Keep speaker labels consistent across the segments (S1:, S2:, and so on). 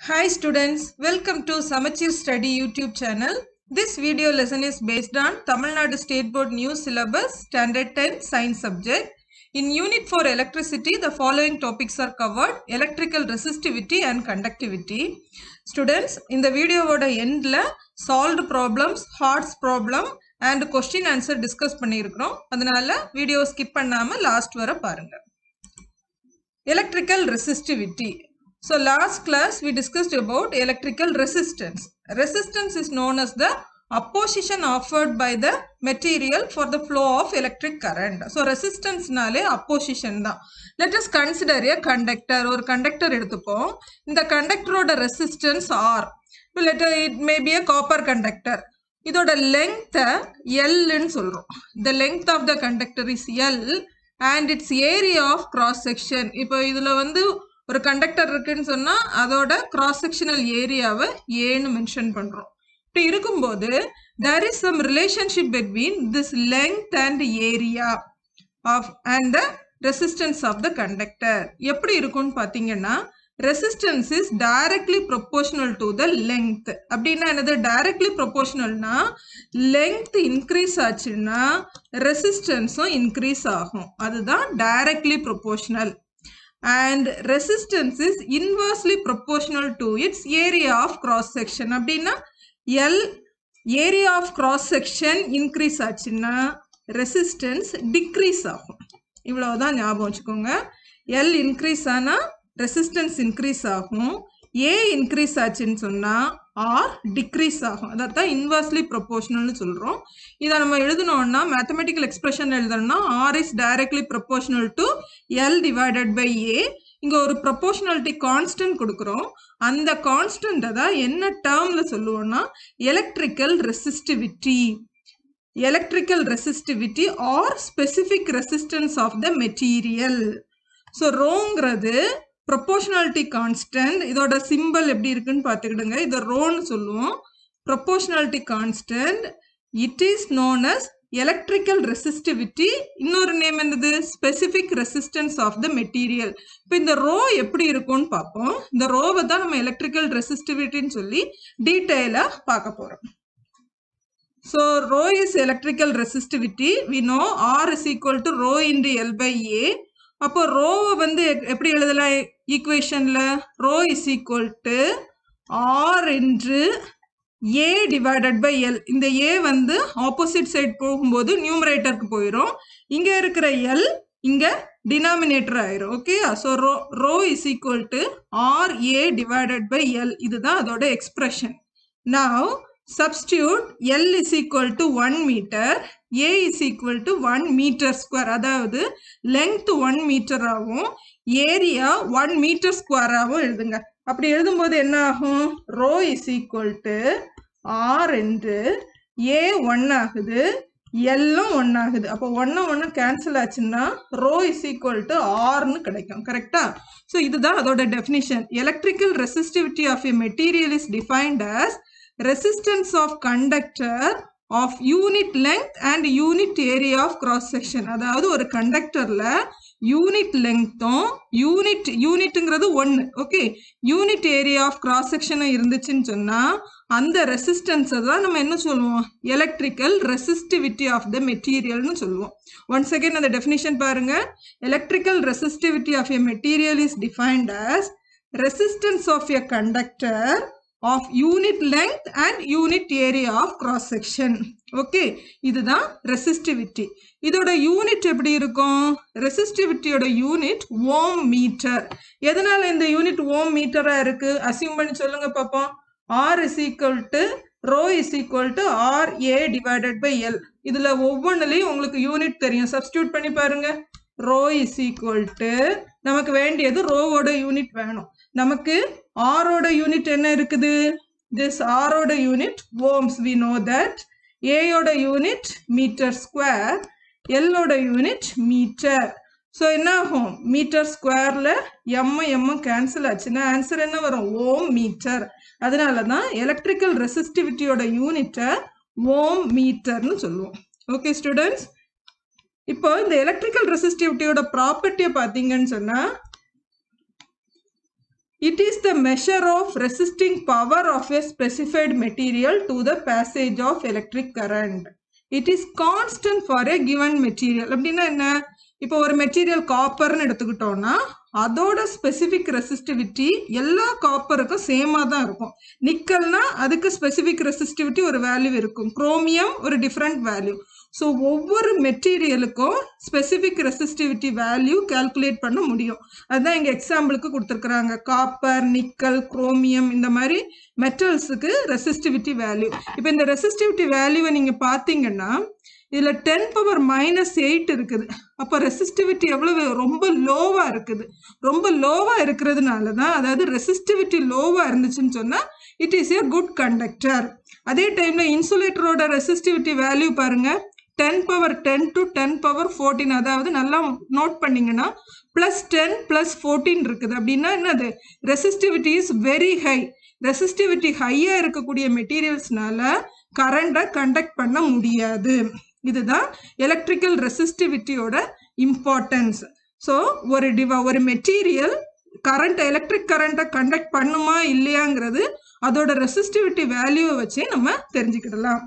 S1: Hi students, welcome to Samachir Study YouTube channel. This video lesson is based on Tamil Nadu State Board New Syllabus Standard 10 Science subject. In Unit 4 Electricity, the following topics are covered Electrical Resistivity and Conductivity. Students, இந்த வீடியோவோட எண்டில் solved problems HOTS problem and question answer discuss பண்ணியிருக்கிறோம் அதனால video skip பண்ணாமல் last வரை பாருங்கள் electrical resistivity so last class we discussed about electrical resistance resistance is known as the opposition offered by the material for the flow of electric current so resistance நாலே opposition தான் let us consider a conductor ஒரு conductor எடுத்துப்போம் இந்த conductorோட resistance R let it may be a copper conductor இதோட length Lன்னு சொல்றோம் the length of the conductor is L and it's area of cross section இப்போ இதில் வந்து ஒரு கண்டக்டர் இருக்குன்னு சொன்னால் அதோட கிராஸ் செக்ஷனல் ஏரியாவை ஏன்னு மென்ஷன் பண்ணுறோம் இப்படி இருக்கும்போது there is some relationship between this length and area of and the resistance of the conductor எப்படி இருக்கும்னு பார்த்தீங்கன்னா resistance is directly proportional to the length அப்படின்னா என்னது டைரக்ட்லி ப்ரொபோஷனல்னா லெங்க் இன்க்ரீஸ் ஆச்சுன்னா ரெசிஸ்டன்ஸும் இன்க்ரீஸ் ஆகும் அதுதான் directly proportional and resistance is inversely proportional to its area of cross section அப்படின்னா L area of cross section increase ஆச்சுன்னா ரெசிஸ்டன்ஸ் டிக்ரீஸ் ஆகும் இவ்வளவுதான் ஞாபகம் வச்சுக்கோங்க எல் இன்க்ரீஸ் ஆனால் ரெசிஸ்டன்ஸ் இன்க்ரீஸ் ஆகும் ஏ இன்க்ரீஸ் ஆச்சுன்னு சொன்னால் ஆர் டிக்ரீஸ் ஆகும் அதான் இன்வர்ஸ்லி ப்ரொபோஷனல்னு சொல்கிறோம் இதை நம்ம எழுதணும்னா மேத்தமெட்டிக்கல் எக்ஸ்பிரஷன் எழுதணும்னா R is directly proportional to L divided by A இங்கே ஒரு ப்ரொபோஷனாலிட்டி கான்ஸ்டன்ட் கொடுக்குறோம் அந்த கான்ஸ்டண்ட்டை தான் என்ன டேர்மில் சொல்லுவோம்னா electrical resistivity electrical resistivity or specific resistance of the material so ரோங்கிறது ப்ரொப்போஷனாலிட்டி கான்ஸ்டன்ட் இதோட சிம்பிள் எப்படி இருக்குன்னு பார்த்துக்கிடுங்க இதை ரோன்னு சொல்லுவோம் proportionality constant it is known as electrical resistivity இன்னொரு நேம் என்னது specific resistance of the material இப்போ இந்த ரோ எப்படி இருக்கும்னு பார்ப்போம் இந்த ரோவை தான் நம்ம எலக்ட்ரிக்கல் ரெசிஸ்டிவிட்டின்னு சொல்லி டீட்டெயிலாக பார்க்க போகிறோம் so rho is electrical resistivity we know R is equal to rho into L by A அப்போ ரோவை வந்து எப்படி எழுதலாம் ஈக்குவேஷனில் rho is equal to R என்று ஏ டிவைடட் பை எல் இந்த ஏ வந்து ஆப்போசிட் சைட் போகும்போது நியூமரேட்டருக்கு போயிடும் இங்கே இருக்கிற எல் இங்கே டினாமினேட்டர் ஆயிரும் okay so rho rho is equal to R A divided by L இதுதான் அதோட expression now substitute L is equal to 1 meter, A is equal to 1 meter square. அதாவது length 1 meter ஆகும் ஏரியா 1 meter square ஆகும் எழுதுங்க அப்படி எழுதும்போது என்ன ஆகும் rho is equal to R என்று ஏ ஒன் ஆகுது எல்லும் ஒன் ஆகுது அப்போ ஒன்று ஒன்று கேன்சல் ஆச்சுன்னா ரோ இஸ் ஈக்குவல் டு ஆர்னு கிடைக்கும் கரெக்டா ஸோ இதுதான் அதோட definition electrical resistivity of a material is defined as resistance of conductor of unit length and unit area of cross section அதாவது ஒரு கண்டக்டர்ல யூனிட் லெங்க்த்தும் யூனிட் யூனிட்டுங்கிறது ஒன்று okay unit area of cross செக்ஷனும் இருந்துச்சுன்னு சொன்னால் அந்த ரெசிஸ்டன்ஸை தான் நம்ம என்ன சொல்லுவோம் எலக்ட்ரிக்கல் ரெசிஸ்டிவிட்டி ஆஃப் த மெட்டீரியல்னு சொல்லுவோம் ஒன்ஸ் அகேன் அந்த டெஃபினிஷன் பாருங்க electrical resistivity of a material is defined as resistance of a conductor of unit length and unit area of cross section okay இதுதான் ரெசிஸ்டிவிட்டி இதோட யூனிட் எப்படி இருக்கும் ரெசிஸ்டிவிட்டியோட unit ohm metre எதனால இந்த யூனிட் ஓம் மீட்டரா இருக்கு assume பண்ணி சொல்லுங்க பார்ப்போம் R is equal to rho is equal to R A divided by L இதுல ஒவ்வொன்றுலையும் உங்களுக்கு யூனிட் தெரியும் சப்ஸ்டியூட் பண்ணி பாருங்க ரோ இஸ் ஈக்குவல் டு நமக்கு வேண்டியது ரோவோட யூனிட் வேணும் நமக்கு ஆரோட யூனிட் என்ன இருக்குது திஸ் ஆரோட unit ohms we know that ஏயோட யூனிட் மீட்டர் ஸ்கொயர் எல்லோட யூனிட் மீட்டர் ஸோ என்ன ஆகும் மீட்டர் ஸ்கொயரில் எம் எம் கேன்சல் ஆச்சுன்னா ஆன்சர் என்ன வரும் ஓம் மீட்டர் அதனால தான் எலக்ட்ரிக்கல் ரெசிஸ்டிவிட்டியோட யூனிட்டை ஓம் மீட்டர்னு சொல்லுவோம் ஓகே ஸ்டூடெண்ட்ஸ் இப்போ இந்த எலக்ட்ரிக்கல் ரெசிஸ்டிவிட்டியோட ப்ராப்பர்ட்டியை பார்த்தீங்கன்னு சொன்னால் It is the measure of resisting power of a specified material to the passage of electric current. It is constant for a given material. அப்படின்னா என்ன இப்போ ஒரு மெட்டீரியல் காப்பர்னு எடுத்துக்கிட்டோம்னா அதோட ஸ்பெசிஃபிக் ரெசிஸ்டிவிட்டி எல்லா காப்பருக்கும் சேமாக தான் இருக்கும் நிக்கல்னா அதுக்கு ஸ்பெசிஃபிக் ரெசிஸ்டிவிட்டி ஒரு வேல்யூ இருக்கும் குரோமியம் ஒரு டிஃப்ரெண்ட் வேல்யூ ஸோ ஒவ்வொரு மெட்டீரியலுக்கும் ஸ்பெசிஃபிக் ரெசிஸ்டிவிட்டி வேல்யூ கால்குலேட் பண்ண முடியும் அதுதான் இங்கே எக்ஸாம்பிளுக்கு கொடுத்துருக்குறாங்க காப்பர் நிக்கல் குரோமியம் இந்த மாதிரி மெட்டல்ஸுக்கு ரெசிஸ்டிவிட்டி வேல்யூ இப்போ இந்த ரெசிஸ்டிவிட்டி வேல்யூவை நீங்கள் பார்த்தீங்கன்னா இதில் டென் பவர் மைனஸ் எயிட் இருக்குது அப்போ ரெசிஸ்டிவிட்டி எவ்வளவு ரொம்ப லோவாக இருக்குது ரொம்ப லோவாக இருக்கிறதுனால தான் அதாவது ரெசிஸ்டிவிட்டி லோவாக இருந்துச்சுன்னு சொன்னால் it is a good conductor அதே டைமில் இன்சுலேட்டரோட ரெசிஸ்டிவிட்டி வேல்யூ பாருங்கள் ten power ten to ten power fourteen அதாவது நல்லா நோட் பண்ணிங்கன்னா ப்ளஸ் டென் ப்ளஸ் ஃபோர்டீன் இருக்குது அப்படின்னா என்னது resistivity is very high resistivity ஹையாக இருக்கக்கூடிய மெட்டீரியல்ஸ்னால கரண்ட்டை கண்டக்ட் பண்ண முடியாது இதுதான் எலக்ட்ரிக்கல் ரெசிஸ்டிவிட்டியோட இம்பார்ட்டன்ஸ் ஸோ ஒரு டிவ ஒரு மெட்டீரியல் கரண்ட் எலக்ட்ரிக் கரண்ட்டை கண்டக்ட் பண்ணுமா இல்லையாங்கிறது அதோட ரெசிஸ்டிவிட்டி வேல்யூவை வச்சே நம்ம தெரிஞ்சுக்கிடலாம்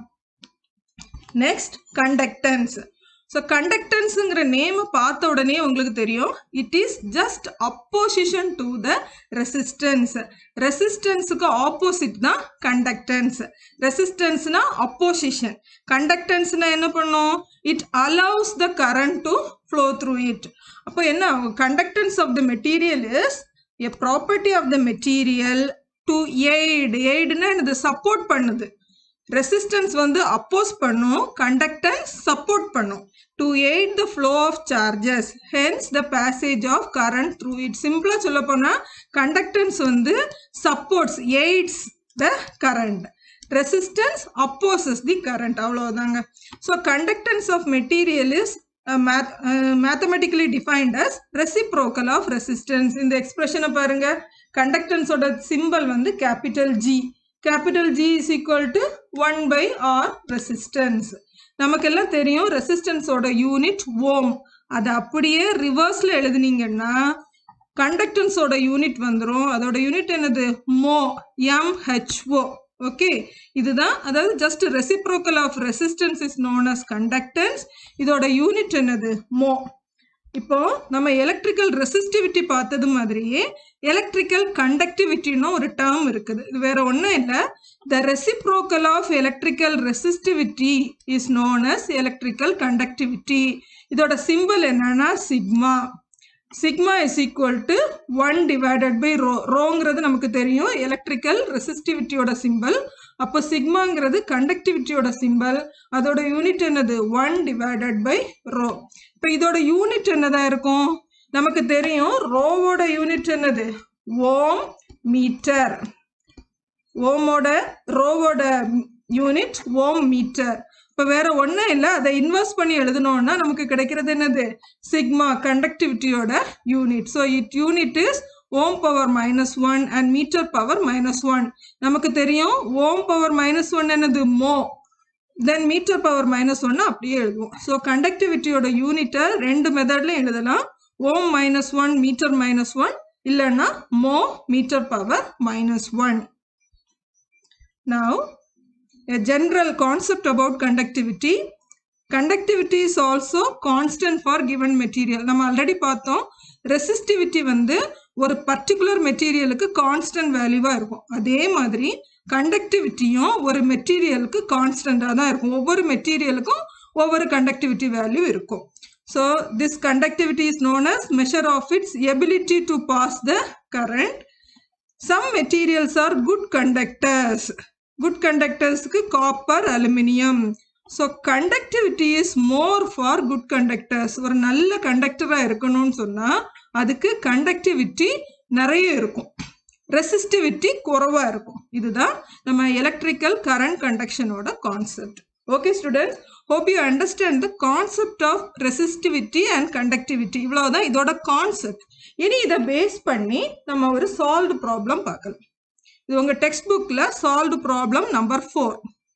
S1: நெக்ஸ்ட் கண்டக்டன்ஸ் ஸோ கண்டக்டன்ஸுங்கிற நேமை பார்த்த உடனே உங்களுக்கு தெரியும் it is just opposition to the resistance ரெசிஸ்டன்ஸுக்கு ஆப்போசிட் தான் கண்டக்டன்ஸ் ரெசிஸ்டன்ஸ்னா அப்போசிஷன் கண்டக்டன்ஸ்னா என்ன பண்ணும் it allows the current to flow through it அப்போ என்ன conductance of the material is a property of the material to aid எய்டுனா இது சப்போர்ட் பண்ணுது ரெசிஸ்டன்ஸ் வந்து அப்போஸ் பண்ணும் கண்டக்டன்ஸ் சப்போர்ட் பண்ணும் to aid the flow of charges hence the passage of current through it சிம்பிளாக சொல்ல போனால் கண்டக்டன்ஸ் வந்து supports aids the current resistance opposes the current அவ்வளோதாங்க so conductance of material is mathematically defined as reciprocal of resistance இந்த எக்ஸ்பிரஷனை பாருங்க கண்டக்டன்ஸோட symbol வந்து capital G capital G is equal to one by R resistance நமக்கெல்லாம் தெரியும் ரெசிஸ்டன்ஸோட unit ஓம் அதை அப்படியே ரிவர்ஸில் எழுதுனீங்கன்னா கண்டக்டன்ஸோட யூனிட் வந்துடும் அதோட யூனிட் என்னது மோ எம்ஹெச்ஓ ஓகே இதுதான் அதாவது just reciprocal of resistance is known as conductance இதோட யூனிட் என்னது மோ இப்போ நம்ம எலக்ட்ரிக்கல் ரெசிஸ்டிவிட்டி பார்த்தது மாதிரியே எலக்ட்ரிக்கல் கண்டக்டிவிட்டின்னு ஒரு டேர்ம் இருக்குது இது வேற ஒன்றும் இல்லை the reciprocal of electrical resistivity is known as electrical conductivity இதோட சிம்பிள் என்னன்னா sigma sigma is equal to one divided by rho ரோங்கிறது நமக்கு தெரியும் எலக்ட்ரிக்கல் ரெசிஸ்டிவிட்டியோட சிம்பிள் அப்போ சிக்மாங்கிறது கண்டக்டிவிட்டியோட சிம்பிள் அதோட யூனிட் என்னது ஒன் டிவைடட் பை ரோ இப்போ இதோட யூனிட் என்னதான் இருக்கும் நமக்கு தெரியும் ரோவோட யூனிட் என்னது ஓம் மீட்டர் ஓமோட ரோவோட யூனிட் ஓம் மீட்டர் இப்போ வேற ஒன்றும் இல்லை அதை இன்வெஸ்ட் பண்ணி எழுதணும்னா நமக்கு கிடைக்கிறது என்னது சிக்மா கண்டக்டிவிட்டியோட unit so it unit is ohm power minus one and metre power minus one நமக்கு தெரியும் ஓம் பவர் மைனஸ் ஒன் என்னது மோ தென் மீட்டர் பவர் மைனஸ் ஒன்று அப்படியே எழுதுவோம் ஸோ கண்டக்டிவிட்டியோட யூனிட்டை ரெண்டு மெத்தட்லையும் எழுதலாம் ohm minus one metre minus one இல்லைன்னா mho metre power minus one Now, a general concept about conductivity. Conductivity is also constant for given material. நம்ம ஆல்ரெடி பார்த்தோம் ரெசிஸ்டிவிட்டி வந்து ஒரு பர்டிகுலர் மெட்டீரியலுக்கு கான்ஸ்டன்ட் வேல்யூவாக இருக்கும் அதே மாதிரி கண்டக்டிவிட்டியும் ஒரு மெட்டீரியலுக்கு கான்ஸ்டண்ட்டாக தான் இருக்கும் ஒவ்வொரு மெட்டீரியலுக்கும் ஒவ்வொரு கண்டக்டிவிட்டி வேல்யூ இருக்கும் so this conductivity is known as measure of its ability to pass the current some materials are good conductors good கண்டக்டர்ஸ்க்கு copper aluminium so conductivity is more for good conductors ஒரு நல்ல கண்டக்டராக இருக்கணும்னு சொன்னால் அதுக்கு conductivity நிறைய இருக்கும் resistivity குறைவாக இருக்கும் இதுதான் நம்ம எலக்ட்ரிக்கல் கரண்ட் கண்டக்ஷனோட concept okay students hope you understand the concept of resistivity and conductivity இவ்வளவுதான் இதோட கான்செப்ட் இனி இதை பேஸ் பண்ணி நம்ம ஒரு சால்வ்டு ப்ராப்ளம் பார்க்கலாம் இது உங்க டெக்ஸ்ட் புக்ல solved problem number four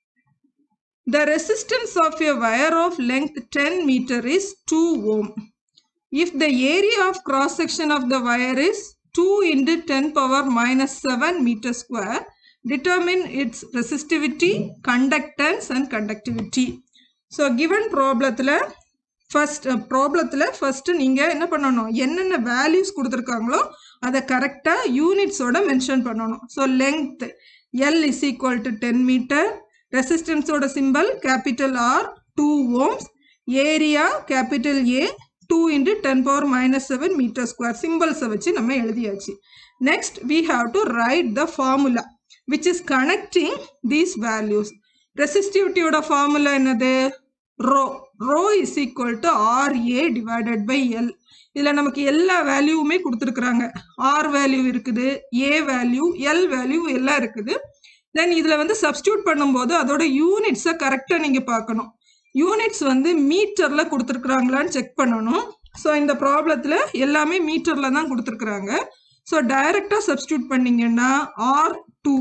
S1: the resistance of a wire of length ten metre is two ohm if the area of cross section of the wire is 2 into 10 power minus 7 meter square. Determine its resistivity, conductance and conductivity. So given ப்ராப்ளத்தில் first ப்ராப்ளத்தில் first நீங்கள் என்ன பண்ணணும் என்னென்ன values கொடுத்துருக்காங்களோ அதை கரெக்டாக யூனிட்ஸோட மென்ஷன் பண்ணணும் so length L is equal to ten metre ரெசிஸ்டன்ஸோட symbol capital R two ohms area capital A two into ten power minus seven metre square சிம்பிள்ஸை வச்சு நம்ம எழுதியாச்சு next we have to write the formula which is connecting these values ரெசிஸ்டிவிட்டியோட formula என்னது rho rho is equal to R A divided by L இதில் நமக்கு எல்லா வேல்யூவுமே கொடுத்துருக்குறாங்க ஆர் வேல்யூ இருக்குது ஏ வேல்யூ எல் வேல்யூ எல்லாம் இருக்குது தென் இதில் வந்து சப்ஸ்டியூட் பண்ணும்போது அதோட யூனிட்ஸை கரெக்டாக நீங்கள் பார்க்கணும் யூனிட்ஸ் வந்து மீட்டரில் கொடுத்துருக்குறாங்களான்னு செக் பண்ணணும் ஸோ இந்த ப்ராப்ளத்தில் எல்லாமே மீட்டரில் தான் கொடுத்துருக்குறாங்க ஸோ டைரெக்டாக சப்ஸ்டியூட் பண்ணிங்கன்னா R two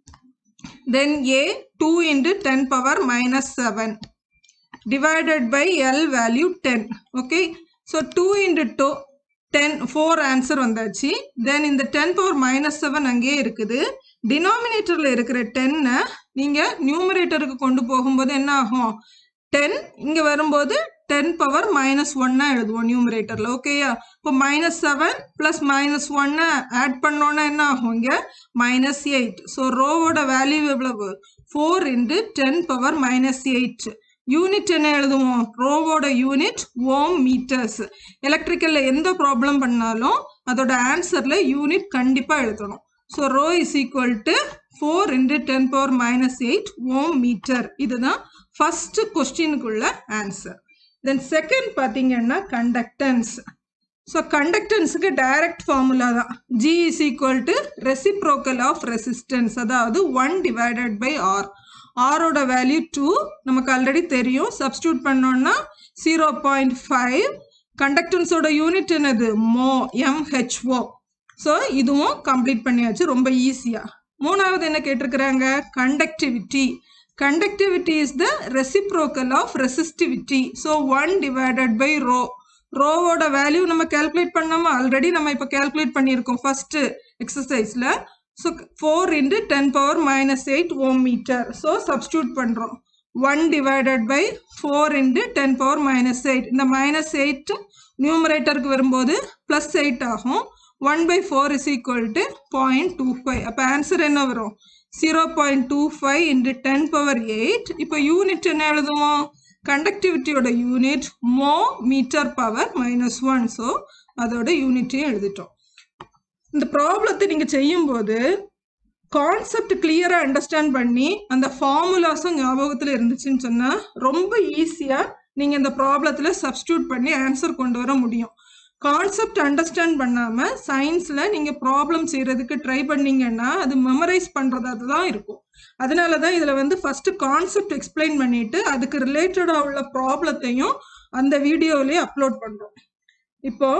S1: then A two into ten power minus seven divided by L value 10 okay so 2 into 2 10 4 answer வந்தாச்சு then இந்த 10 power minus 7 அங்கே இருக்குது denominatorல இருக்கிற 10 நீங்க நியூமரேட்டருக்கு கொண்டு போகும்போது என்ன ஆகும் 10 இங்க வரும்போது 10 பவர் மைனஸ் ஒன்னா எழுதுவோம் நியூமரேட்டர்ல ஓகேயா இப்போ மைனஸ் செவன் பிளஸ் மைனஸ் ஒன்னு ஆட் பண்ணோன்னா என்ன ஆகும் இங்க மைனஸ் எயிட் ஸோ ரோவோட வேல்யூ எவ்வளவு four into ten power minus eight unit என்ன எழுதுவோம் ரோவோட யூனிட் ஓம் மீட்டர்ஸ் எலக்ட்ரிக்கல்ல எந்த ப்ராப்ளம் பண்ணாலும் அதோட ஆன்சர்ல யூனிட் கண்டிப்பா எழுதணும் so rho is equal to four into ten power minus eight ohm metre இதுதான் ஃபர்ஸ்ட் கொஸ்டினுக்குள்ள ஆன்சர் தென் செகண்ட் பார்த்தீங்கன்னா கண்டக்டன்ஸ் ஸோ கண்டக்டன்ஸுக்கு டைரக்ட் ஃபார்முலா தான் G is equal to reciprocal of resistance அதாவது ஒன் டிவைடட் பை ஆர் ஆரோட value too நமக்கு already தெரியும் substitute பண்ணோம்னா ஜீரோ பாயிண்ட் ஃபைவ் கண்டக்டன்ஸோட யூனிட் என்னது மோ எம்ஹெச்ஓ ஸோ இதுவும் கம்ப்ளீட் பண்ணியாச்சு ரொம்ப ஈஸியாக மூணாவது என்ன கேட்டிருக்கிறாங்க conductivity conductivity is the reciprocal of resistivity so one divided by rho ரோவோட வேல்யூ நம்ம கேல்குலேட் பண்ணாமல் ஆல்ரெடி நம்ம இப்போ கேல்குலேட் பண்ணியிருக்கோம் ஃபர்ஸ்ட் எக்ஸசைஸில் so four into ten power minus eight ohm metre so substitute பண்ணுறோம் one divided by four into ten power minus eight இந்த minus eight நியூமரேட்டருக்கு வரும்போது ப்ளஸ் எயிட் ஆகும் one by four is equal to point two five அப்போ answer என்ன வரும் zero point two five into ten power eight இப்போ unit என்ன எழுதுவோம் கண்டக்டிவிட்டியோட unit mho metre power minus one so அதோட யூனிட்டையும் எழுதிட்டோம் இந்த ப்ராப்ளத்தை நீங்கள் செய்யும்போது கான்செப்ட் கிளியராக அண்டர்ஸ்டாண்ட் பண்ணி அந்த ஃபார்முலாஸும் ஞாபகத்தில் இருந்துச்சுன்னு சொன்னால் ரொம்ப ஈஸியாக நீங்கள் இந்த ப்ராப்ளத்தில் சப்ஸ்டியூட் பண்ணி ஆன்சர் கொண்டு வர முடியும் கான்செப்ட் அண்டர்ஸ்டாண்ட் பண்ணாமல் சயின்ஸில் நீங்கள் ப்ராப்ளம் செய்கிறதுக்கு ட்ரை பண்ணீங்கன்னா அது மெமரைஸ் பண்ணுறதா தான் இருக்கும் அதனால தான் இதில் வந்து ஃபஸ்ட்டு கான்செப்ட் எக்ஸ்பிளைன் பண்ணிவிட்டு அதுக்கு ரிலேட்டடாக உள்ள ப்ராப்ளத்தையும் அந்த வீடியோவிலேயே அப்லோட் பண்ணுறோம் இப்போ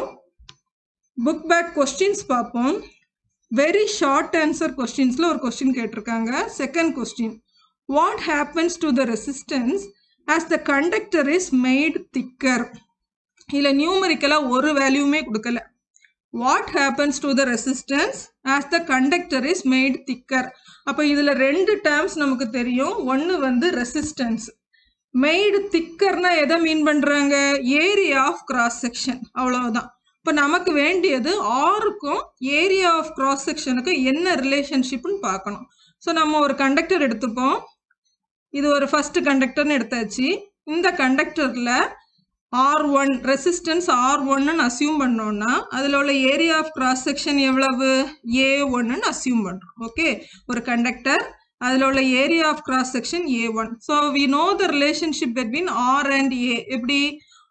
S1: புக் பேக் கொஸ்டின்ஸ் பார்ப்போம் வெரி ஷார்ட் ஆன்சர் கொஸ்டின்ஸில் ஒரு கொஸ்டின் கேட்டிருக்காங்க second question what happens to the resistance as the conductor is made thicker இதில் நியூமரிக்கலாக ஒரு வேல்யூமே கொடுக்கல what happens to the resistance as the conductor is made thicker அப்போ இதில் ரெண்டு டேர்ம்ஸ் நமக்கு தெரியும் ஒன்று வந்து ரெசிஸ்டன்ஸ் மெய்டு திக்கர்னா எதை மீன் பண்ணுறாங்க ஏரியா ஆஃப் கிராஸ் செக்ஷன் அவ்வளவுதான் இப்போ நமக்கு வேண்டியது ஆருக்கும் ஏரியா ஆஃப் கிராஸ் செக்ஷனுக்கும் என்ன ரிலேஷன்ஷிப்னு பார்க்கணும் ஸோ நம்ம ஒரு கண்டக்டர் எடுத்துப்போம் இது ஒரு ஃபர்ஸ்ட் கண்டக்டர்னு எடுத்தாச்சு இந்த கண்டக்டரில் ஆர் ஒன் ரெசிஸ்டன்ஸ் ஆர் ஒன்னு அசியூம் பண்ணோம்னா அதில் உள்ள ஏரியா ஆஃப் கிராஸ் செக்ஷன் எவ்வளவு ஏ ஒன்னு அசியூம் பண்ணுறோம் ஓகே ஒரு கண்டக்டர் அதில் உள்ள area of cross section A one so we know the relationship between R and A எப்படி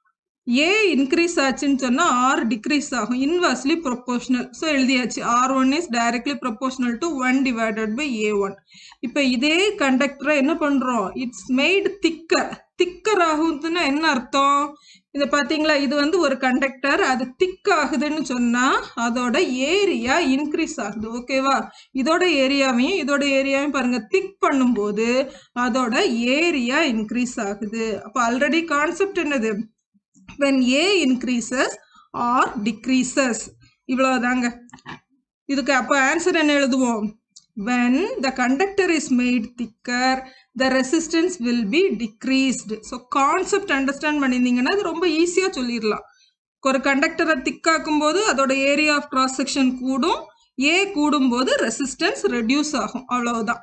S1: ஏ இன்க்ரீஸ் ஆச்சுன்னு சொன்னால் ஆர் டிக்ரீஸ் ஆகும் இன்வர்ஸ்லி ப்ரொப்போர்ஷனல் ஸோ எழுதியாச்சு R one is directly proportional to one divided by A one இப்போ இதே கண்டக்டரை என்ன பண்ணுறோம் இட்ஸ் மேட் திக்கர் திக்கர் ஆகுதுன்னா என்ன அர்த்தம் இதை பார்த்தீங்களா இது வந்து ஒரு கண்டக்டர் அது திக் ஆகுதுன்னு சொன்னால் அதோட ஏரியா இன்க்ரீஸ் ஆகுது ஓகேவா இதோட ஏரியாவையும் இதோட ஏரியாவையும் பாருங்க திக் பண்ணும்போது அதோட ஏரியா இன்க்ரீஸ் ஆகுது அப்போ ஆல்ரெடி கான்செப்ட் என்னது when A increases or decreases இவ்வளவுதாங்க இதுக்கு அப்போ ஆன்சர் என்ன எழுதுவோம் when the conductor is made thicker the resistance will be decreased so concept understand பண்ணியிருந்தீங்கன்னா அது ரொம்ப ஈஸியாக சொல்லிடலாம் ஒரு கண்டக்டரை திக்காக்கும் போது அதோட ஏரியா ஆஃப் கிராஸ் செக்ஷன் கூடும் ஏ கூடும் போது ரெசிஸ்டன்ஸ் ரெடியூஸ் ஆகும் அவ்வளவுதான்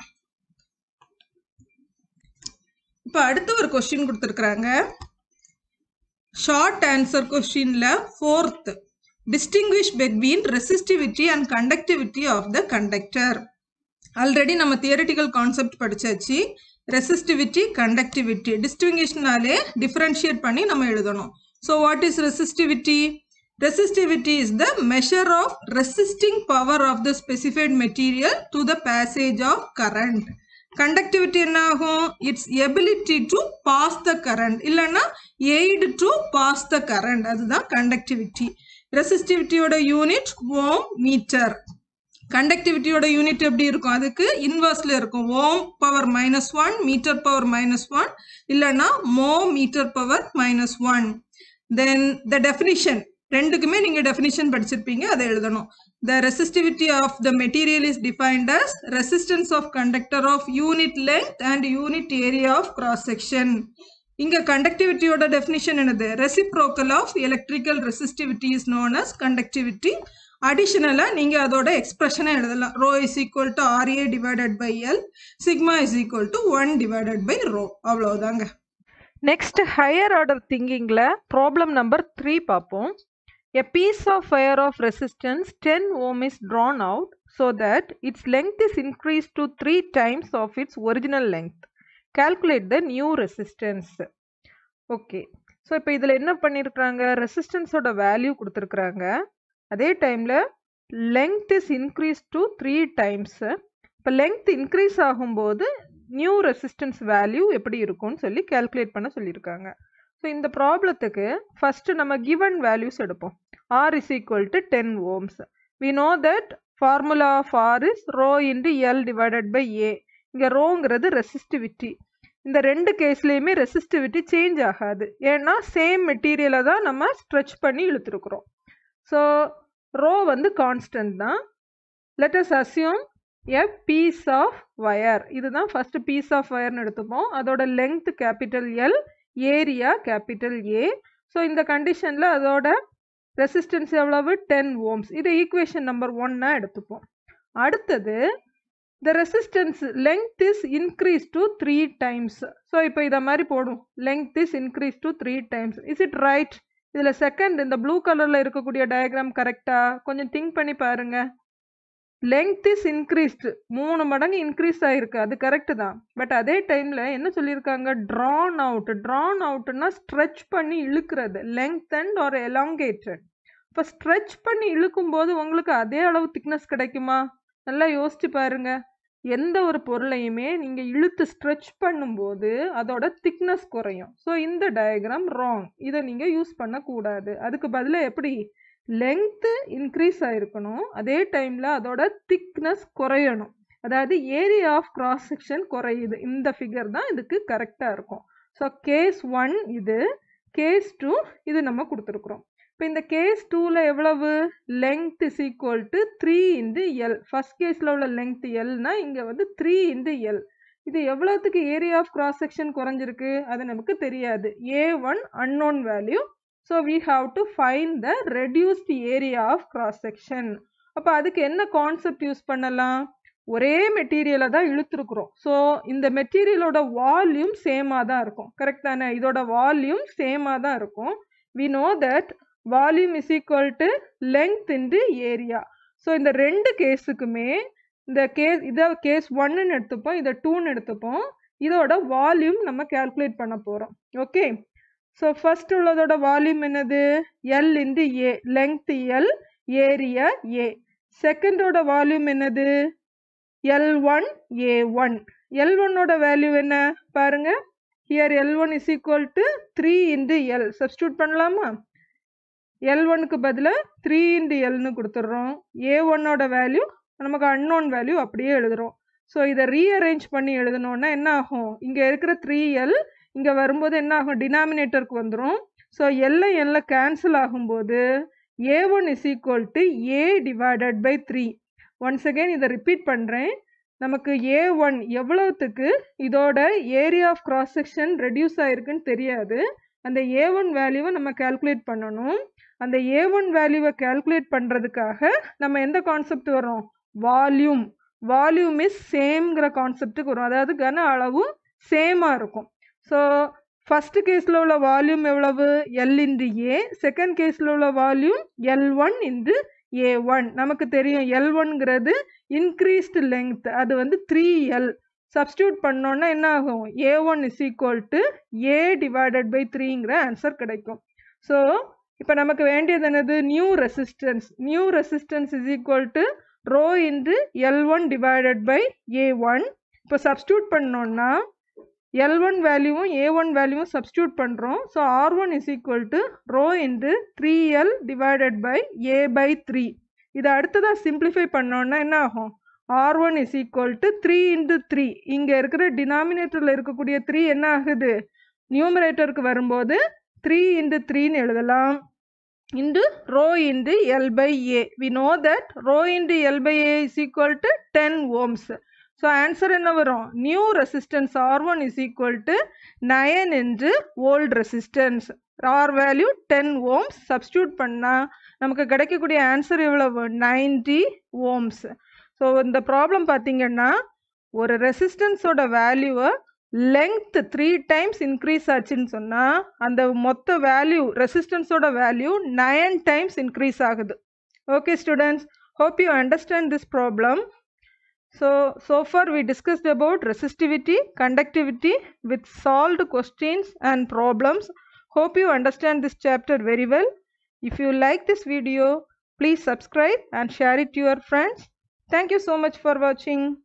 S1: இப்போ அடுத்த ஒரு கொஸ்டின் கொடுத்துருக்குறாங்க ஷார்ட் ஆன்சர் கொஸ்டின்ல fourth distinguish between resistivity and conductivity of the conductor already நம்ம தியரிட்டிக்கல் கான்செப்ட் படிச்சாச்சு ரெசிஸ்டிவிட்டி கண்டக்டிவிட்டி டிஸ்டிங்விஷ்னாலே டிஃப்ரென்ஷியேட் பண்ணி நம்ம எழுதணும் so what is resistivity resistivity is the measure of resisting power of the specified material to the passage of current conductivity என்ன ஆகும் it's ability to pass the current இல்லைன்னா aid to pass the current அதுதான் conductivity ரெசிஸ்டிவிட்டியோட unit ohm metre கண்டக்டிவிட்டியோட unit எப்படி இருக்கும் அதுக்கு இன்வர்ஸ்ல இருக்கும் ohm power minus one metre power minus one இல்லைன்னா mho metre power minus one then the definition ரெண்டுக்குமே நீங்க டெஃபினிஷன் படிச்சிருப்பீங்க அதை எழுதணும் the resistivity of the material is defined as resistance of conductor of unit length and unit area of cross section இங்க கண்டக்டிவிட்டியோட definition என்னது reciprocal of electrical resistivity is known as conductivity அடிஷனலாக நீங்கள் அதோட எக்ஸ்பிரஷனை எழுதலாம் rho is equal to R A divided by L sigma is equal to one divided by rho அவ்வளோதாங்க
S2: next higher order திங்கிங்கில் ப்ராப்ளம் நம்பர் த்ரீ பார்ப்போம் a piece of wire of resistance ten ohm is drawn out so that its length is increase to three times of its original length calculate the new resistance okay so இப்போ இதில் என்ன பண்ணியிருக்கிறாங்க ரெசிஸ்டன்ஸோட value கொடுத்துருக்குறாங்க அதே டைமில் length is increase to three times இப்போ length increase ஆகும்போது நியூ ரெசிஸ்டன்ஸ் வேல்யூ எப்படி இருக்கும்னு சொல்லி கேல்குலேட் பண்ண சொல்லியிருக்காங்க ஸோ இந்த ப்ராப்ளத்துக்கு ஃபஸ்ட்டு நம்ம கிவன் வேல்யூஸ் எடுப்போம் R is equal to ten ohms we know that formula of R is rho into L divided by A இங்கே ரோங்கிறது ரெசிஸ்டிவிட்டி இந்த ரெண்டு கேஸ்லேயுமே ரெசிஸ்டிவிட்டி சேஞ்ச் ஆகாது ஏன்னா சேம் மெட்டீரியலை தான் நம்ம ஸ்ட்ரெச் பண்ணி இழுத்துருக்குறோம் ஸோ ரோ வந்து கான்ஸ்டன்ட் தான் let us assume a piece of wire இதுதான் ஃபர்ஸ்ட் பீஸ் ஆஃப் வயர்னு எடுத்துப்போம் அதோட length capital L area capital A so இந்த கண்டிஷனில் அதோட ரெசிஸ்டன்ஸ் எவ்வளவு டென் ஓம்ஸ் இதை ஈக்குவேஷன் நம்பர் ஒன்னா எடுத்துப்போம் அடுத்தது the resistance length is increase to three times so இப்போ இதை மாதிரி போடும் length is increase to three times is it right இதில் செகண்ட் இந்த ப்ளூ கலரில் இருக்கக்கூடிய டயக்ராம் கரெக்டா கொஞ்சம் திங்க் பண்ணி பாருங்க லெங்த் இஸ் இன்க்ரீஸ்டு மூணு மடங்கு இன்க்ரீஸ் ஆயிருக்கு அது கரெக்டு தான் பட் அதே டைமில் என்ன சொல்லியிருக்காங்க ட்ரான் அவுட் ட்ரான் அவுட்னா ஸ்ட்ரெச் பண்ணி இழுக்கிறது லெங்த் அண்ட் ஒரு எலாங்கேட்டட் இப்போ ஸ்ட்ரெச் பண்ணி இழுக்கும்போது உங்களுக்கு அதே அளவு திக்னஸ் கிடைக்குமா நல்லா யோசிச்சு பாருங்க எந்த ஒரு பொருளையுமே நீங்கள் இழுத்து ஸ்ட்ரெச் பண்ணும்போது அதோட திக்னஸ் குறையும் ஸோ இந்த டயக்ராம் ராங் இதை நீங்கள் யூஸ் பண்ணக்கூடாது அதுக்கு பதிலாக எப்படி லெங்த்து இன்க்ரீஸ் ஆயிருக்கணும் அதே டைமில் அதோட திக்னஸ் குறையணும் அதாவது ஏரியா ஆஃப் கிராஸ் செக்ஷன் குறையுது இந்த ஃபிகர் தான் இதுக்கு கரெக்டாக இருக்கும் ஸோ கேஸ் ஒன் இது கேஸ் டூ இது நம்ம கொடுத்துருக்குறோம் இப்போ இந்த கேஸ் டூவில் எவ்வளவு length is equal to three into L first கேஸில் உள்ள லெங்த் எல்னா இங்கே வந்து த்ரீ இன்டு எல் இது எவ்வளோத்துக்கு ஏரியா ஆஃப் கிராஸ் செக்ஷன் குறைஞ்சிருக்கு அது நமக்கு தெரியாது A one unknown value so we have to find the reduced area of cross section அப்போ அதுக்கு என்ன கான்செப்ட் யூஸ் பண்ணலாம் ஒரே மெட்டீரியலை தான் இழுத்துருக்குறோம் ஸோ இந்த மெட்டீரியலோட வால்யூம் சேமாக தான் இருக்கும் கரெக்ட் தானே இதோட வால்யூம் சேமாக தான் இருக்கும் we know that volume is equal to length into area so இந்த ரெண்டு கேஸுக்குமே இந்த கேஸ் இதை கேஸ் ஒன்னுன்னு எடுத்துப்போம் இதை டூன்னு எடுத்துப்போம் இதோட வால்யூம் நம்ம கேல்குலேட் பண்ண போகிறோம் ஓகே ஸோ ஃபர்ஸ்ட் உள்ளதோட வால்யூம் என்னது L into A length L area A செகண்டோட வால்யூம் என்னது L one A one L ஒன்னோட வேல்யூ என்ன பாருங்க here L one is equal to three into L substitute பண்ணலாமா எல் ஒனுக்கு பதிலாக த்ரீ இன்டு எல்னு கொடுத்துட்றோம் ஏ ஒன்னோட வேல்யூ நமக்கு அன்னோன் வேல்யூ அப்படியே எழுதுறோம் ஸோ இதை ரீஅரேஞ்ச் பண்ணி எழுதணுன்னா என்ன ஆகும் இங்கே இருக்கிற த்ரீ எல் இங்கே வரும்போது என்ன ஆகும் டினாமினேட்டருக்கு வந்துடும் ஸோ எல்ல எல்ல கேன்சல் ஆகும்போது A one is equal to A divided by three once again இதை ரிப்பீட் பண்ணுறேன் நமக்கு ஏ ஒன் எவ்வளோத்துக்கு இதோட area of cross section reduce ஆயிருக்குன்னு தெரியாது அந்த ஏ ஒன் வேல்யூவை நம்ம கால்குலேட் பண்ணணும் அந்த ஏ ஒன் வேல்யூவை கால்குலேட் பண்ணுறதுக்காக நம்ம எந்த கான்செப்ட் வரும் வால்யூம் வால்யூம் இஸ் சேம்ங்கிற கான்செப்ட்டுக்கு வரும் அதாவது கன அளவு சேமாக இருக்கும் ஸோ ஃபஸ்ட்டு கேஸில் உள்ள வால்யூம் எவ்வளவு எல் இன்டு ஏ செகண்ட் கேஸில் உள்ள volume L one into A one நமக்கு தெரியும் எல் ஒன்ங்கிறது இன்க்ரீஸ்டு லெங்த் அது வந்து த்ரீ எல் சப்ஸ்டியூட் பண்ணோன்னா என்ன ஆகும் A one is equal to A divided by த்ரீங்கிற ஆன்சர் கிடைக்கும் ஸோ இப்போ நமக்கு வேண்டியது என்னது new resistance new resistance is equal to rho into L one divided by A one இப்போ சப்ஸ்டியூட் பண்ணோன்னா எல் ஒன் வேல்யூவும் ஏ ஒன் வேல்யூவும் சப்ஸ்டியூட் பண்ணுறோம் so R one is equal to rho into three L divided by A by three இதை அடுத்ததாக simplify பண்ணோன்னா என்ன ஆகும் R one is equal to three into three இங்கே இருக்கிற டினாமினேட்டரில் இருக்கக்கூடிய த்ரீ என்ன ஆகுது நியூமரேட்டருக்கு வரும்போது த்ரீ இன்டு த்ரீன்னு எழுதலாம் into rho into L by A we know that rho into L by A is equal to ten ohms so answer என்ன வரும் new resistance R one is equal to nine into old resistance R value ten ohms substitute பண்ணால் நமக்கு கிடைக்கக்கூடிய answer எவ்வளவு ninety ohms so இந்த problem பார்த்தீங்கன்னா ஒரு ரெசிஸ்டன்ஸோட வேல்யூவை லெங்த் த்ரீ டைம்ஸ் இன்க்ரீஸ் ஆச்சுன்னு சொன்னால் அந்த மொத்த வேல்யூ ரெசிஸ்டன்ஸோட வேல்யூ நயன் டைம்ஸ் இன்க்ரீஸ் ஆகுது okay students hope you understand this problem So, so far we discussed about resistivity, conductivity with solved questions and problems. Hope you understand this chapter very well. If you like this video, please subscribe and share it to your friends. Thank you so much for watching.